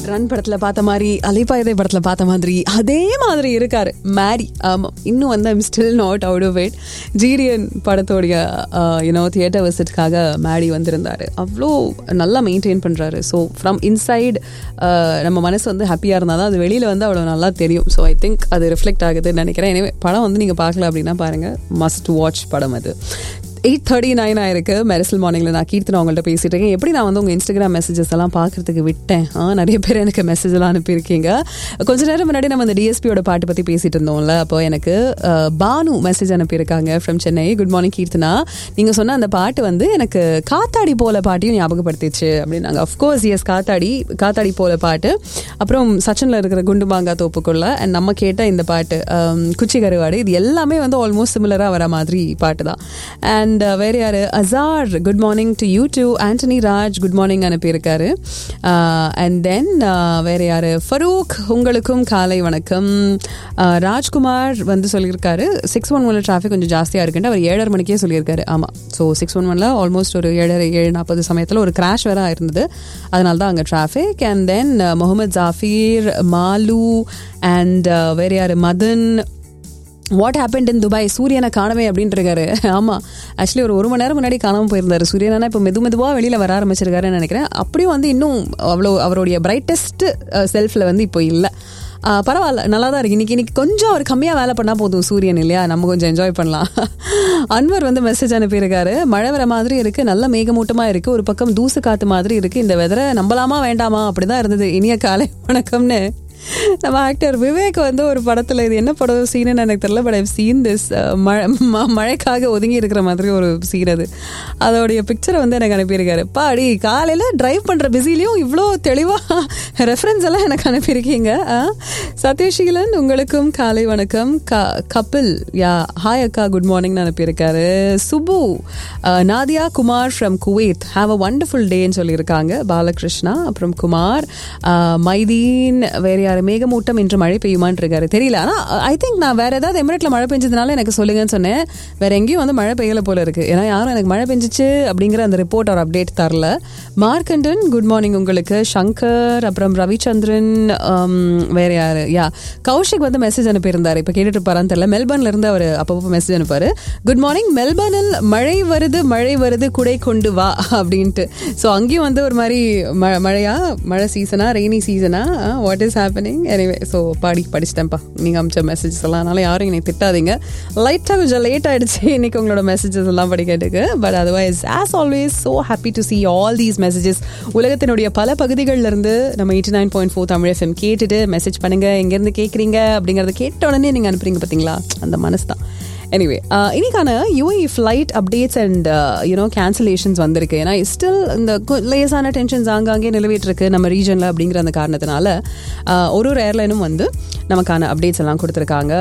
Run படத்துல பார்த்த மாதிரி அலைப்பாயதை படத்துல பார்த்த மாதிரி அதே மாதிரி இருக்காரு மேரி ஆமா இன்னும் வந்து I'm still not out of it ஜீரியன் படத்தோடைய யூனோ தியேட்டர் விசிட்காக மேடி வந்திருந்தாரு அவ்வளோ நல்லா மெயின்டைன் பண்றாரு ஸோ ஃப்ரம் இன்சைட் நம்ம மனசு வந்து ஹாப்பியாக இருந்தால் தான் அது வெளியில் வந்து அவ்வளோ நல்லா தெரியும் ஸோ ஐ திங்க் அது ரிஃப்ளெக்ட் ஆகுதுன்னு நினைக்கிறேன் எனவே படம் வந்து நீங்கள் பார்க்கல அப்படின்னா பாருங்கள் மஸ்ட் வாட்ச் படம் அது எயிட் தேர்ட்டி நைன் ஆயிருக்கு மெரிசல் மார்னிங்கில் நான் கீர்த்தனா உங்கள்கிட்ட பேசிட்டு இருக்கேன் எப்படி நான் வந்து உங்கள் இன்ஸ்டாகிராம் மெசேஜஸ் எல்லாம் பார்க்கறதுக்கு விட்டேன் ஆ நிறைய பேர் எனக்கு மெசேஜ் எல்லாம் அனுப்பியிருக்கீங்க கொஞ்ச நேரம் முன்னாடி நம்ம இந்த டிஎஸ்பியோட பாட்டு பற்றி பேசிட்டு இருந்தோம்ல அப்போ எனக்கு அஹ், பானு மெசேஜ் அனுப்பியிருக்காங்க from Chennai good morning Keerthana நீங்கள் சொன்ன அந்த பாட்டு வந்து எனக்கு காத்தாடி போல பாட்டையும் ஞாபகப்படுத்திச்சு அப்படின்னாங்க அஃப்கோர்ஸ் எஸ் காத்தாடி காத்தாடி போல பாட்டு அப்புறம் சச்சனில் இருக்கிற குண்டு மாங்கா தோப்புக்குள்ள அண்ட் நம்ம கேட்ட இந்த பாட்டு அம், குச்சி கருவாடு இது எல்லாமே வந்து ஆல்மோஸ்ட் சிமிலராக வர மாதிரி பாட்டு தான் அண்ட் வேற யாரு Azhar good morning to you to Antony Raj good morning அனுப்பியிருக்காரு அண்ட் தென் வேற யாரு ஃபரூக் உங்களுக்கும் காலை வணக்கம் Uh, ராஜ்குமார் வந்து சொல்லியிருக்காரு சிக்ஸ் ஒன் ஒன்ல டிராஃபிக் கொஞ்சம் ஜாஸ்தியாக இருக்குன்ட்டு அவர் ஏழரை மணிக்கே சொல்லியிருக்காரு ஆமாம் ஸோ சிக்ஸ் ஒன் ஒன்ல ஆல்மோஸ்ட் ஒரு ஏழரை ஏழு நாற்பது சமயத்தில் ஒரு கிராஷ் வேற இருந்தது அதனால தான் அங்கே traffic and then Mohammed Jafeer Malu and வேற யாரு Madan what happen in Dubai சூரியனை காணவே அப்படின்ட்டு இருக்காரு ஆமாம் ஆக்சுவலி ஒரு ஒரு மணி நேரம் முன்னாடி காணாமல் போயிருந்தாரு சூரியனா இப்போ மெது மெதுவாக வெளியில் வர ஆரம்பிச்சிருக்காருன்னு நினைக்கிறேன் அப்படியும் வந்து இன்னும் அவ்வளோ அவருடைய பிரைட்டஸ்ட் செல்ஃபில் வந்து இப்போ இல்லை ஆஹ் பரவாயில்ல நல்லா தான் இருக்கு இன்னைக்கு இன்னைக்கு கொஞ்சம் அவர் கம்மியாக வேலை பண்ணால் போதும் சூரியன் இல்லையா நம்ம கொஞ்சம் என்ஜாய் பண்ணலாம் அன்வர் வந்து மெசேஜ் அனுப்பியிருக்காரு மழை வர மாதிரி இருக்கு நல்ல மேகமூட்டமாக இருக்கு ஒரு பக்கம் தூசு காத்து மாதிரி இருக்கு இந்த வெதரை நம்பலாமா வேண்டாமா அப்படிதான் இருந்தது இனிய காலை வணக்கம்னு நம்ம ஆக்டர் விவேக் வந்து ஒரு படத்துல இது என்ன படம் சீனுன்னு எனக்கு தெரியல பட் ஐவ் சீன் திஸ் மழைக்காக ஒதுங்கி இருக்கிற மாதிரி ஒரு சீன் அது அதோடைய பிக்சரை வந்து எனக்கு அனுப்பியிருக்காரு பாடி காலையில டிரைவ் பண்ற பிஸிலையும் இவ்வளோ தெளிவா ரெஃபரன்ஸ் எல்லாம் எனக்கு அனுப்பியிருக்கீங்க ஆ? சத்யசீலன் உங்களுக்கும் காலை வணக்கம் க- கபில் யா ஹாய் அக்கா குட் மார்னிங் அனுப்பியிருக்காரு சுபு அஹ், Nadia Kumar from Kuwait have a wonderful டேன்னு சொல்லியிருக்காங்க பாலகிருஷ்ணா அப்புறம் குமார் அஹ், மைதீன் வேற யாரு மேகமூட்டம் இன்று மழை பெய்யுமான்னு இருக்காரு தெரியல ஆனா ஐ திங்க் நான் வேற ஏதாவது எமிரேட்ல மழை பெஞ்சதுனால எனக்கு சொல்லுங்கன்னு சொன்னேன் வேற எங்கேயும் வந்து மழை பெய்யல போல இருக்கு ஏன்னா யாரும் எனக்கு மழை பெஞ்சிச்சு அப்படிங்கிற அந்த ரிப்போர்ட் ஒரு அப்டேட் தரல மார்க்கண்டன் குட் மார்னிங் உங்களுக்கு சங்கர் அப்புறம் ரவிச்சந்திரன் um, வேற யாரு யா கௌஷிக் வந்து மெசேஜ் அனுப்பியிருந்தாரு இப்போ கேட்டுட்டு இருப்பாரான்னு தெரியல மெல்பர்ன்ல இருந்து அவர் அப்பப்போ மெசேஜ் அனுப்பாரு குட் மார்னிங் மெல்பர்னில் மழை வருது மழை வருது குடை கொண்டு வா அப்படின்ட்டு ஸோ அங்கேயும் வந்து ஒரு மாதிரி ம- மழையா மழை சீசனா ரெய்னி சீசனா what is happening anyway so பாடி படிச்சிட்டேன்ப்பா நீங்கள் அமிச்ச மெசேஜஸ் எல்லாம் அதனால யாரும் என்னை திட்டாதீங்க லைட்டாக கொஞ்சம் லேட் ஆயிடுச்சு இன்னைக்கு உங்களோட மெசேஜஸ் எல்லாம் படிக்கிறதுக்கு but otherwise as always so happy to see all these messages உலகத்தினுடைய பல பகுதிகளில் இருந்து நம்ம eighty nine point four Tamil FM கேட்டுட்டு மெசேஜ் பண்ணுங்க எங்கேருந்து கேட்குறீங்க அப்படிங்கறத கேட்ட உடனே நீங்கள் அனுப்புறீங்க பார்த்தீங்களா அந்த மனசு தான் எனிவே இன்னைக்கான UA flight updates and you know cancellations வந்திருக்கு ஏன்னா ஸ்டில் இந்த கு- லேசான டென்ஷன்ஸ் ஆங்காங்கே நிலவிட்டு இருக்கு நம்ம ரீஜனில் அப்படிங்கிற அந்த காரணத்தினால uh, ஒரு ஒரு ஏர்லைனும் வந்து நமக்கான அப்டேட்ஸ் எல்லாம் கொடுத்துருக்காங்க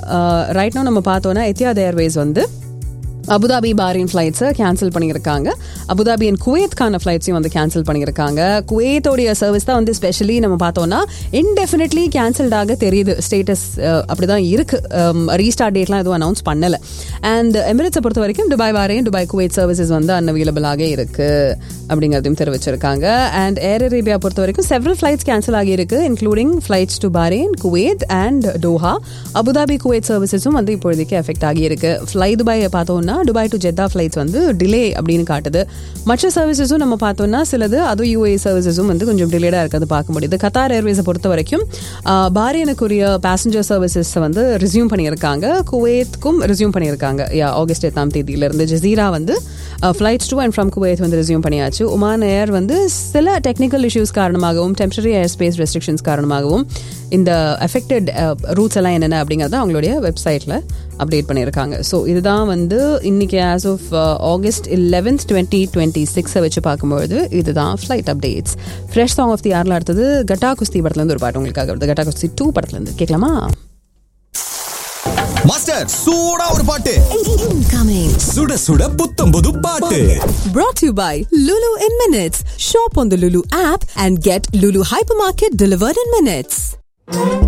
ரைட்னா நம்ம பார்த்தோன்னா எத்தியாத் ஏர்வேஸ் வந்து அபுதாபி பாரின் ஃப்ளைட்ஸை கேன்சல் பண்ணியிருக்காங்க அபுதாபி அண்ட் குவைத்கான ஃப்ளைட்ஸையும் வந்து கேன்சல் பண்ணியிருக்காங்க குவைத்தோடைய சர்வீஸ் தான் வந்து ஸ்பெஷலி நம்ம பார்த்தோம்னா இன்டெஃபினெட்லி கேன்சல்டாக தெரியுது ஸ்டேட்டஸ் அப்படிதான் இருக்கு ரீஸ்டார்ட் டேட்லாம் எதுவும் அனௌன்ஸ் பண்ணல அண்ட் எமிரேட்ஸை பொறுத்த வரைக்கும் துபாய் பாரேன் துபாய் குவைத் சர்வீசஸ் வந்து அன்அவைலபிளாக இருக்கு அப்படிங்கிறதையும் தெரிவிச்சிருக்காங்க அண்ட் ஏர் அரேபியா பொறுத்த வரைக்கும் செவரல் ஃப்ளைட்ஸ் கேன்சல் ஆகியிருக்கு including flights to Bahrain Kuwait and Doha Abu Dhabi Kuwait சர்வீசஸும் வந்து இப்போதைக்கு எஃபெக்ட் ஆகியிருக்கு ஃப்ளை துபாய் பார்த்தோம்னா துபாய் டு ஜெத்தா ஃப்ளைட்ஸ் வந்து டிலே அப்படின்னு காட்டுது மற்ற சர்வீசஸும் நம்ம பார்த்தோம்னா சிலது அதுவும் யூஏ சர்வீசஸும் வந்து கொஞ்சம் டிலேடாக இருக்கிறது பார்க்க முடியுது கத்தார் ஏர்வேஸை பொறுத்த வரைக்கும் ஆஹ், பாரியனுக்குரிய பேசஞ்சர் சர்வீசஸ் வந்து ரிசியூம் பண்ணியிருக்காங்க குவைத்துக்கும் ரிசியூம் பண்ணியிருக்காங்க யா ஆகஸ்ட் எட்டாம் தேதியிலிருந்து ஜசீரா வந்து flights to and from Kuwait வந்து ரெசியூம் பண்ணியாச்சு ஒமான் ஏர் வந்து சில டெக்னிக்கல் இஷ்யூஸ் காரணமாகவும் டெம்பரரி ஏர் ஸ்பேஸ் ரெஸ்ட்ரிக்ஷன்ஸ் காரணமாகவும் இந்த அஃபெக்டட் ரூட்ஸ் எல்லாம் என்னென்ன அப்படிங்கிறத அவங்களுடைய வெப்சைட்டில் அப்டேட் பண்ணியிருக்காங்க ஸோ இதுதான் வந்து இன்னைக்கு as of August eleventh twenty twenty சிக்ஸை வச்சு பார்க்கும்பொழுது இதுதான் flight updates fresh song of the யாரில் அடுத்தது கட்டா குஸ்தி படத்துலேருந்து ஒரு பாட்டு உங்களுக்காக வருது கட்டா குஸ்தி டூ படத்துலேருந்து கேட்கலாமா மாஸ்டர் சூடா ஒரு பாட்டு Incoming. சுட சுட புத்தம் புது பாட்டு Brought to you by Lulu in Minutes. Shop on the Lulu app and get Lulu Hypermarket delivered in minutes.